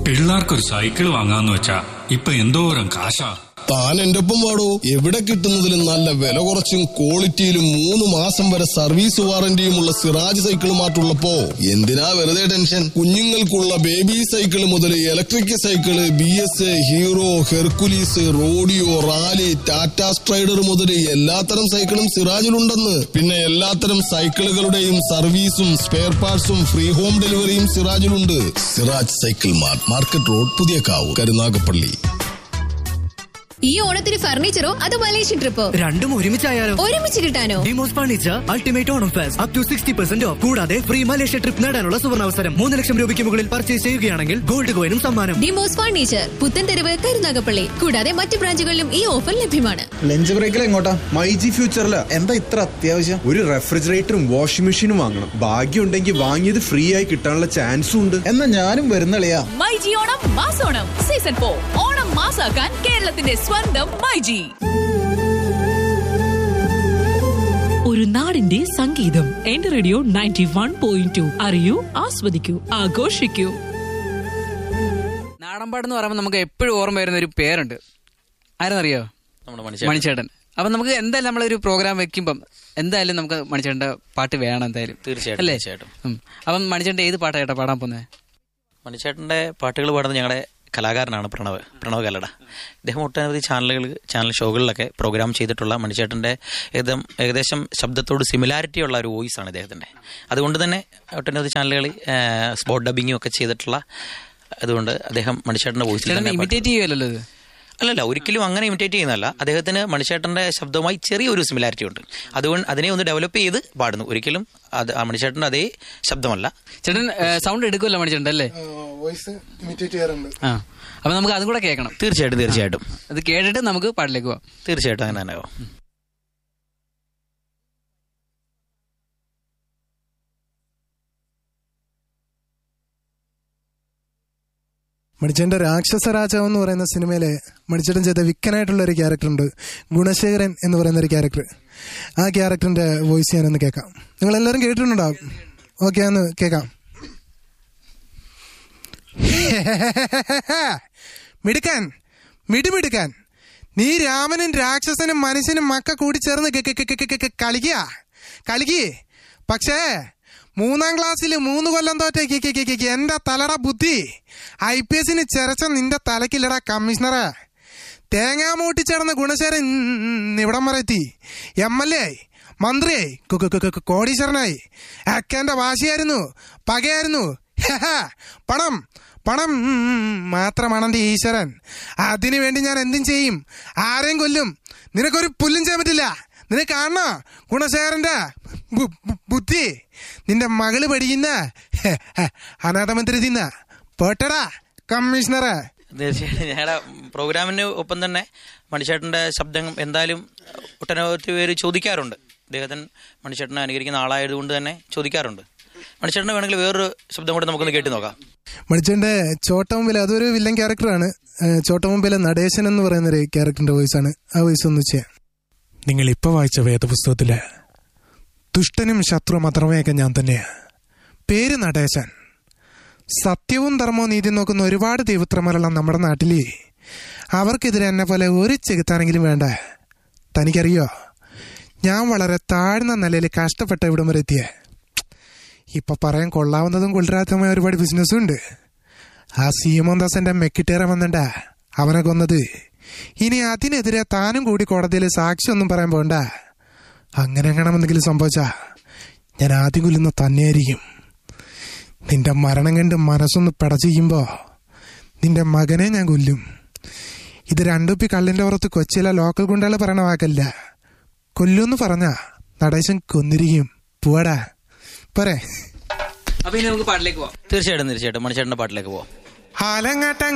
പിള്ളേർക്കൊരു cycle വാങ്ങാന്ന് വെച്ചാ ഇപ്പൊ എന്തോരം കാശാ താൻ എന്റെ ഒപ്പം വാടോ എവിടെ കിട്ടുന്നതിലും നല്ല വില കുറച്ചും ക്വാളിറ്റിയിലും മൂന്ന് മാസം വരെ സർവീസ് വാറന്റിയുമുള്ള സിറാജ് സൈക്കിൾ മാറ്റുള്ളപ്പോ എന്തിനാ വെറുതെ ടെൻഷൻ കുഞ്ഞുങ്ങൾക്കുള്ള ബേബി സൈക്കിൾ മുതൽ electric cycle B S Hero Hercules Rodeo Rally Tata Strider മുതൽ എല്ലാത്തരം സൈക്കിളും സിറാജിലുണ്ടെന്ന് പിന്നെ എല്ലാത്തരം സൈക്കിളുകളുടെയും സർവീസും സ്പെയർ പാർട്സും ഫ്രീ ഹോം ഡെലിവറിയും സിറാജിലുണ്ട് Siraj cycle mart market road Puthiyakavu Karunagappally ഈ ഓണത്തിന് ഫർണിച്ചറോ അതോ മലേഷ്യൻ ട്രിപ്പോ രണ്ടും ഒരുമിച്ചായാലോ ഒരുമിച്ച് കിട്ടാനോ ഡിമോസ് furniture ultimate Onam fest up to sixty percent off കൂടാതെ ഫ്രീ മലേഷ്യ ട്രിപ്പ് നേടാനുള്ള സുവർണാവസരം മൂന്ന് ലക്ഷം രൂപയ്ക്ക് മുകളിൽ പർച്ചേസ് ചെയ്യുകയാണെങ്കിൽ ഗോൾഡ് കോയിനും സമ്മാനം ഡിമോസ് ഫർണിച്ചർ പുത്തൻതെരുവ് കരുനാഗപ്പള്ളി കൂടാതെ മറ്റു ബ്രാഞ്ചുകളിലും ഈ ഓഫർ ലഭ്യമാണ് ലഞ്ച് ബ്രേക്കിൽ എങ്ങോട്ടാ മൈ ജി ഫ്യൂച്ചറില് എന്താ ഇത്ര അത്യാവശ്യം ഒരു റെഫ്രിജറേറ്ററും വാഷിംഗ് മെഷീനും വാങ്ങണം ഭാഗ്യം ഉണ്ടെങ്കിൽ വാങ്ങിയത് ഫ്രീ ആയി കിട്ടാനുള്ള ചാൻസും ഉണ്ട് എന്നാ ഞാനും വരുന്നളിയാ മൈജി ഓണം മാസോണം സീസൺ ഫോർ ഓണം മാസാക്കാൻ കേരളത്തിന്റെ സ്വന്തം മൈജി ഒരു നാടിന്റെ സംഗീതം എന്റെ radio ninety one point two അറിയൂ ആസ്വദിക്കൂ ആഘോഷിക്കൂ നാടൻപാട്ട് എന്ന് പറയുമ്പോൾ നമുക്ക് എപ്പോഴും ഓർമ്മ വരുന്ന ഒരു പേരുണ്ട് ആരെന്നറിയോ നമ്മുടെ മനുഷ്യ മണിച്ചേട്ടൻ അപ്പം നമുക്ക് എന്തായാലും നമ്മളൊരു പ്രോഗ്രാം വെക്കുമ്പം എന്തായാലും നമുക്ക് മണിച്ചേട്ടൻ്റെ പാട്ട് വേണം എന്തായാലും തീർച്ചയായിട്ടും, അല്ലേ തീർച്ചയായിട്ടും. ഉം. അപ്പം മണിച്ചേട്ടൻ ഏത് പാട്ടാ ചേട്ടാ പാടാൻ പോകുന്നത് മണിച്ചേട്ടൻ്റെ പാട്ടുകൾ പാടുന്നത് ഞങ്ങളുടെ കലാകാരനാണ് പ്രണവ് പ്രണവ് കല്ലട ഇദ്ദേഹം ഒട്ടനവധി ചാനലുകൾ ചാനൽ ഷോകളിലൊക്കെ പ്രോഗ്രാം ചെയ്തിട്ടുള്ള മണിച്ചേട്ടൻ്റെ ഏകദേശം ഏകദേശം ശബ്ദത്തോട് സിമിലാരിറ്റി ഉള്ള ഒരു വോയിസ് ആണ് ഇദ്ദേഹത്തിൻ്റെ അതുകൊണ്ട് തന്നെ ഒട്ടനവധി ചാനലുകളിൽ സ്പോട്ട് ഡബിങ്ങും ഒക്കെ ചെയ്തിട്ടുള്ള അതുകൊണ്ട് അദ്ദേഹം മണിച്ചേട്ടൻ്റെ വോയിസിൽ ചേട്ടൻ തന്നെ പാട്ട് ഇമിറ്റേറ്റ് ചെയ്യുമല്ലോ ഇത് അല്ലല്ല ഒരിക്കലും അങ്ങനെ ഇമിറ്റേറ്റ് ചെയ്യുന്നതല്ല അദ്ദേഹത്തിന് മണിച്ചേട്ടന്റെ ശബ്ദവുമായി ചെറിയൊരു സിമിലാരിറ്റി ഉണ്ട് അതുകൊണ്ട് അതിനെ ഒന്ന് ഡെവലപ്പ് ചെയ്ത് പാടുന്നു ഒരിക്കലും അത് ആ മണിച്ചേട്ടന്റെ അതേ ശബ്ദമല്ല ചേട്ടൻ സൗണ്ട് എടുക്കുമല്ലോ മണിച്ചേട്ടൻ അല്ലേ വോയിസ് ഇമിറ്റേറ്റ് ചെയ്യാറുണ്ട് ആ അപ്പം നമുക്ക് അതും കൂടെ കേൾക്കണം തീർച്ചയായിട്ടും തീർച്ചയായിട്ടും അത് കേട്ടിട്ട് നമുക്ക് പാട്ടിലേക്ക് പോവാം തീർച്ചയായിട്ടും അങ്ങനെ തന്നെ ആവും. മണിച്ചേട്ടൻ്റെ രാക്ഷസ രാജാവ് എന്ന് പറയുന്ന സിനിമയിലെ മണിച്ചേട്ടൻ ചെയ്ത വിക്കനായിട്ടുള്ള ഒരു ക്യാരക്ടർ ഉണ്ട് ഗുണശേഖരൻ എന്ന് പറയുന്ന ഒരു ക്യാരക്ടർ ആ ക്യാരക്ടറിന്റെ വോയിസ് ഞാനൊന്ന് കേൾക്കാം നിങ്ങൾ എല്ലാവരും കേട്ടിട്ടുണ്ടാവും ഓക്കെ ഒന്ന് കേൾക്കാം മിടുക്കാൻ മിടുമിടുക്കാൻ നീ രാമനും രാക്ഷസനും മനുഷ്യനും മക്ക കൂടി ചേർന്ന് കെ- കെ- കെ- കെ- കെ- കെ- കളിക്കുക കളിക്ക് പക്ഷേ മൂന്നാം ക്ലാസ്സിൽ മൂന്ന് കൊല്ലം തോറ്റ കെ- കെ- കെ- കെ- കെ- എന്റെ തലട ബുദ്ധി ഐ പി എസിന് ചെരച്ച നിന്റെ തലക്കില്ലടാ കമ്മീഷണറെ തേങ്ങാ മൂട്ടിച്ചേർന്ന ഗുണശേരൻ ഇവിടം വരെ എത്തി എം എൽ എ ആയി മന്ത്രിയായി കു- കു- കു- കു- കോടീശ്വരനായി അക്കേന്റെ വാശിയായിരുന്നു പകയായിരുന്നു ഹെഹെ. പണം പണം ഉം, ഉം, ഉം, മാത്രമാണ് എന്റെ ഈശ്വരൻ അതിനു വേണ്ടി ഞാൻ എന്തും ചെയ്യും ആരെയും കൊല്ലും നിനക്കൊരു പുല്ലും ചെയ്യാൻ പറ്റില്ല നിനക്ക് കാണണോ ഗുണശേഖരന്റെ ബു- ബു- ബുദ്ധി നിന്റെ മകള് പഠിക്കുന്ന ഹെ, ഹെ, അനാഥമന്ത്രി തിന്ന പോട്ടടാ കമ്മീഷണറെ തീർച്ചയായിട്ടും ഞങ്ങളുടെ പ്രോഗ്രാമിന് ഒപ്പം തന്നെ മണിച്ചേട്ടന്റെ ശബ്ദം എന്തായാലും ഒട്ടനവധി പേര് ചോദിക്കാറുണ്ട് അദ്ദേഹത്തിന് മണിച്ചേട്ടനെ അനുകരിക്കുന്ന ആളായതുകൊണ്ട് തന്നെ ചോദിക്കാറുണ്ട് മണിച്ചേട്ടനെ വേണമെങ്കിൽ വേറൊരു ശബ്ദം കൂടെ നമുക്കൊന്ന് കേട്ട് നോക്കാം മണിച്ചന്റെ ചോട്ടമുമ്പിൽ അതൊരു വില്ലൻ ക്യാരക്ടറാണ് ഏഹ് ചോട്ടമുമ്പിലെ നടേശൻ എന്ന് പറയുന്ന ഒരു ക്യാരക്ടറിന്റെ വോയിസ് ആണ് ആ വോയിസ് ഒന്ന് ചെയ്യാം നിങ്ങൾ ഇപ്പൊ വായിച്ച വേദപുസ്തകത്തില് ദുഷ്ടനും ശത്രു മാത്രമേയൊക്കെ ഞാൻ തന്നെയാ പേര് നടേശൻ സത്യവും ധർമ്മവും നീതി നോക്കുന്ന ഒരുപാട് ദൈവത്രമാരുള്ള നമ്മുടെ നാട്ടില് അവർക്കെതിരെ എന്നെ പോലെ ഒരു ചെകുത്താനെങ്കിലും വേണ്ട തനിക്കറിയോ ഞാൻ വളരെ താഴ്ന്ന നിലയിൽ കഷ്ടപ്പെട്ട ഇവിടം വരെ എത്തിയേ ഇപ്പൊ പറയാൻ കൊള്ളാവുന്നതും കൊള്ളരാത്തതുമായ ഒരുപാട് ബിസിനസ്സും ഉണ്ട് ആ സീമോന്ദാസന്റെ മെക്കിട്ടേറെ വന്നണ്ട അവനെ കൊന്നത് ഇനി അതിനെതിരെ താനും കൂടി കോടതിയിൽ സാക്ഷി ഒന്നും പറയാൻ പോണ്ട അങ്ങനെ എങ്ങനെന്തെങ്കിലും സംഭവിച്ചാ ഞാൻ ആദ്യം കൊല്ലുന്ന തന്നെയായിരിക്കും നിന്റെ മരണം കണ്ട് മനസ്സൊന്ന് പിടച്ചിരിക്കുമ്പോ നിന്റെ മകനെ ഞാൻ കൊല്ലും ഇത് രണ്ടുപ്പി കള്ളിന്റെ പുറത്ത് കൊച്ചിയിലെ ലോക്കൽ ഗുണ്ടകൾ പറയണ വാക്കല്ല കൊല്ലുമെന്ന് പറഞ്ഞാ നടേശൻ കൊന്നിരിക്കും പോവാടാ പോരെ അപ്പൊ ഇനി നമുക്ക് പാട്ടിലേക്ക് പോവാം തീർച്ചയായിട്ടും തീർച്ചയായിട്ടും മണിച്ചേട്ടന്റെ പാട്ടിലേക്ക് പോവാം ആലങ്ങാട്ടം